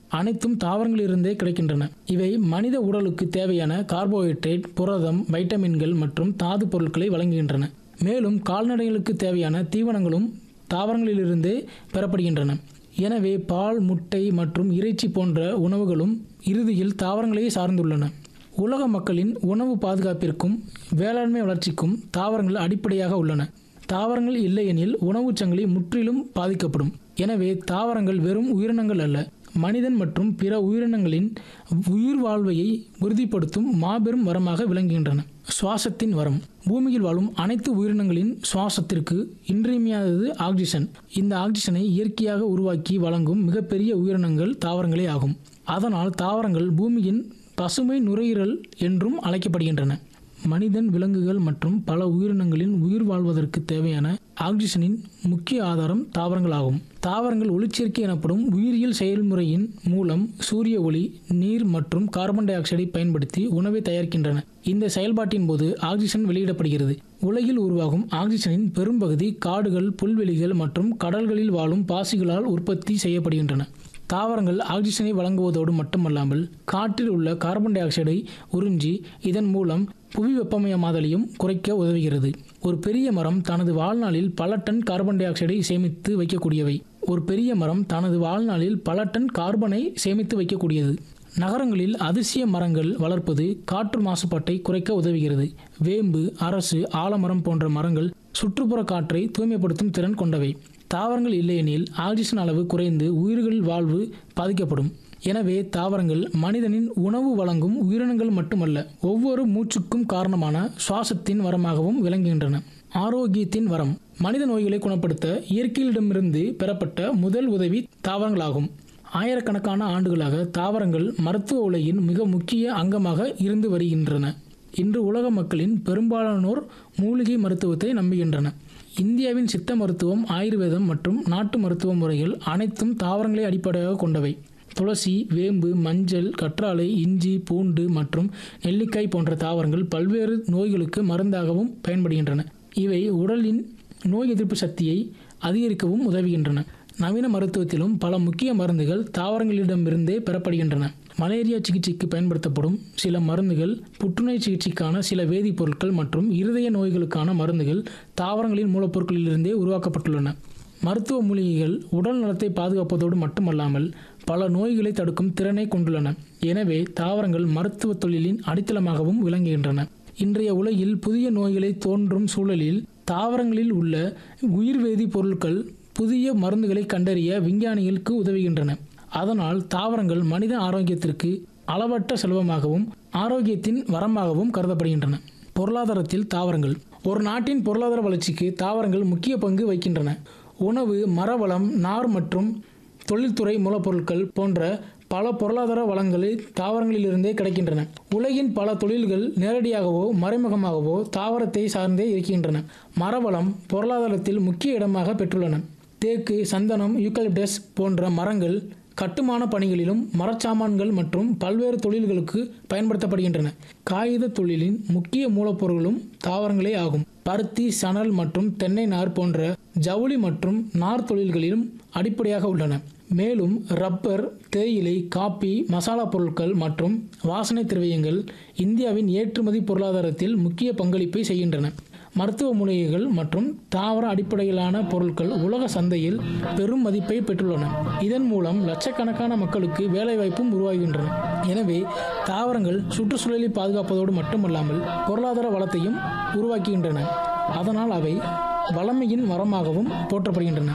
அனைத்தும் தாவரங்களிலிருந்தே கிடைக்கின்றன இவை மனித உடலுக்கு தேவையான கார்போஹைட்ரேட் புரதம் வைட்டமின்கள் மற்றும் தாது பொருட்களை வழங்குகின்றன மேலும் கால்நடைகளுக்கு தேவையான தீவனங்களும் தாவரங்களிலிருந்தே பெறப்படுகின்றன எனவே பால் முட்டை மற்றும் இறைச்சி போன்ற உணவுகளும் இறுதியில் தாவரங்களையே சார்ந்துள்ளன உலக மக்களின் உணவு பாதுகாப்பிற்கும் வேளாண்மை வளர்ச்சிக்கும் தாவரங்கள் அடிப்படையாக உள்ளன தாவரங்கள் இல்லையெனில் உணவுச் சங்கிலி முற்றிலும் பாதிக்கப்படும் எனவே தாவரங்கள் வெறும் உயிரினங்கள் அல்ல மனிதன் மற்றும் பிற உயிரினங்களின் உயிர் வாழ்வையை உறுதிப்படுத்தும் மாபெரும் வரமாக விளங்குகின்றன சுவாசத்தின் வரம் பூமியில் வாழும் அனைத்து உயிரினங்களின் சுவாசத்திற்கு இன்றியமையாதது ஆக்சிஜன் இந்த ஆக்சிஜனை இயற்கையாக உருவாக்கி வழங்கும் மிகப்பெரிய உயிரினங்கள் தாவரங்களே ஆகும் அதனால் தாவரங்கள் பூமியின் பசுமை நுரையீரல் என்றும் அழைக்கப்படுகின்றன மனிதன் விலங்குகள் மற்றும் பல உயிரினங்களின் உயிர் வாழ்வதற்கு தேவையான ஆக்சிஜனின் முக்கிய ஆதாரம் தாவரங்களாகும் தாவரங்கள் ஒளிச்சேர்க்கை எனப்படும் உயிரியல் செயல்முறையின் மூலம் சூரிய ஒளி நீர் மற்றும் கார்பன் டை ஆக்சைடை பயன்படுத்தி உணவை தயாரிக்கின்றன இந்த செயல்பாட்டின் போது ஆக்சிஜன் வெளியிடப்படுகிறது உலகில் உருவாகும் ஆக்சிஜனின் பெரும்பகுதி காடுகள் புல்வெளிகள் மற்றும் கடல்களில் வாழும் பாசிகளால் உற்பத்தி செய்யப்படுகின்றன தாவரங்கள் ஆக்சிஜனை வழங்குவதோடு மட்டுமல்லாமல் காற்றில் உள்ள கார்பன் டை ஆக்சைடை உறிஞ்சி இதன் மூலம் புவி வெப்பமயமாதலையும் குறைக்க உதவுகிறது ஒரு பெரிய மரம் தனது வாழ்நாளில் பல டன் கார்பன் டை ஆக்சைடை சேமித்து வைக்கக்கூடியவை ஒரு பெரிய மரம் தனது வாழ்நாளில் பல டன் கார்பனை சேமித்து வைக்கக்கூடியது நகரங்களில் அதிசய மரங்கள் வளர்ப்பது காற்று மாசுபாட்டை குறைக்க உதவுகிறது வேம்பு அரசு ஆலமரம் போன்ற மரங்கள் சுற்றுப்புற காற்றை தூய்மைப்படுத்தும் திறன் கொண்டவை தாவரங்கள் இல்லையெனில் ஆக்சிஜன் அளவு குறைந்து உயிர்கள் வாழ்வு பாதிக்கப்படும் எனவே தாவரங்கள் மனிதனின் உணவு வழங்கும் உயிரினங்கள் மட்டுமல்ல ஒவ்வொரு மூச்சுக்கும் காரணமான சுவாசத்தின் வரமாகவும் விளங்குகின்றன ஆரோக்கியத்தின் வரம் மனித நோய்களை குணப்படுத்த இயற்கையிடமிருந்து பெறப்பட்ட முதல் உதவி தாவரங்களாகும் ஆயிரக்கணக்கான ஆண்டுகளாக தாவரங்கள் மருத்துவ உலகின் மிக முக்கிய அங்கமாக இருந்து வருகின்றன இன்று உலக மக்களின் பெரும்பாலானோர் மூலிகை மருத்துவத்தை நம்புகின்றன இந்தியாவின் சித்த மருத்துவம் ஆயுர்வேதம் மற்றும் நாட்டு மருத்துவ முறைகள் அனைத்தும் தாவரங்களை அடிப்படையாக கொண்டவை துளசி வேம்பு மஞ்சள் கற்றாழை இஞ்சி பூண்டு மற்றும் நெல்லிக்காய் போன்ற தாவரங்கள் பல்வேறு நோய்களுக்கு மருந்தாகவும் பயன்படுகின்றன இவை உடலின் நோய் எதிர்ப்பு சக்தியை அதிகரிக்கவும் உதவுகின்றன நவீன மருத்துவத்திலும் பல முக்கிய மருந்துகள் தாவரங்களிடமிருந்தே பெறப்படுகின்றன மலேரியா சிகிச்சைக்கு பயன்படுத்தப்படும் சில மருந்துகள் புற்றுநோய் சிகிச்சைக்கான சில வேதிப்பொருட்கள் மற்றும் இருதய நோய்களுக்கான மருந்துகள் தாவரங்களின் மூலப்பொருட்களிலிருந்தே உருவாக்கப்பட்டுள்ளன மருத்துவ மூலிகைகள் உடல் நலத்தை பாதுகாப்பதோடு மட்டுமல்லாமல் பல நோய்களை தடுக்கும் திறனை கொண்டுள்ளன எனவே தாவரங்கள் மருத்துவ தொழிலின் அடித்தளமாகவும் விளங்குகின்றன இன்றைய உலகில் புதிய நோய்களை தோன்றும் சூழலில் தாவரங்களில் உள்ள உயிர்வேதி பொருட்கள் புதிய மருந்துகளை கண்டறிய விஞ்ஞானிகளுக்கு உதவுகின்றன அதனால் தாவரங்கள் மனித ஆரோக்கியத்திற்கு அளவற்ற செல்வமாகவும் ஆரோக்கியத்தின் வரமாகவும் கருதப்படுகின்றன பொருளாதாரத்தில் தாவரங்கள் ஒரு நாட்டின் பொருளாதார வளர்ச்சிக்கு தாவரங்கள் முக்கிய பங்கு வகிக்கின்றன உணவு மரவளம் நார் மற்றும் தொழில்துறை மூலப்பொருட்கள் போன்ற பல பொருளாதார வளங்கள் தாவரங்களிலிருந்தே கிடைக்கின்றன உலகின் பல தொழில்கள் நேரடியாகவோ மறைமுகமாகவோ தாவரத்தை சார்ந்தே இருக்கின்றன மரவளம் பொருளாதாரத்தில் முக்கிய இடமாக பெற்றுள்ளன தேக்கு சந்தனம் யூக்கலிப்டஸ் போன்ற மரங்கள் கட்டுமான பணிகளிலும் மரச்சாமான்கள் மற்றும் பல்வேறு தொழில்களுக்கு பயன்படுத்தப்படுகின்றன காகித தொழிலின் முக்கிய மூலப்பொருளும் தாவரங்களே ஆகும் பருத்தி சணல் மற்றும் தென்னை நார் போன்ற ஜவுளி மற்றும் நார் தொழில்களிலும் அடிப்படையாக உள்ளன மேலும் ரப்பர் தேயிலை காப்பி மசாலா பொருட்கள் மற்றும் வாசனை திரவியங்கள் இந்தியாவின் ஏற்றுமதி பொருளாதாரத்தில் முக்கிய பங்களிப்பை செய்கின்றன மருத்துவ மூலிகைகள் மற்றும் தாவர அடிப்படையிலான பொருட்கள் உலக சந்தையில் பெரும் மதிப்பை பெற்றுள்ளன இதன் மூலம் லட்சக்கணக்கான மக்களுக்கு வேலைவாய்ப்பும் உருவாகின்றன எனவே தாவரங்கள் சுற்றுச்சூழலை பாதுகாப்பதோடு மட்டுமல்லாமல் பொருளாதார வளத்தையும் உருவாக்குகின்றன அதனால் அவை வளமையின் வரமாகவும் போற்றப்படுகின்றன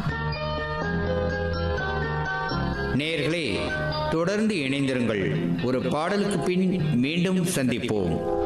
நேர்களே தொடர்ந்து இணைந்திருங்கள் ஒரு பாடலுக்கு பின் மீண்டும் சந்திப்போம்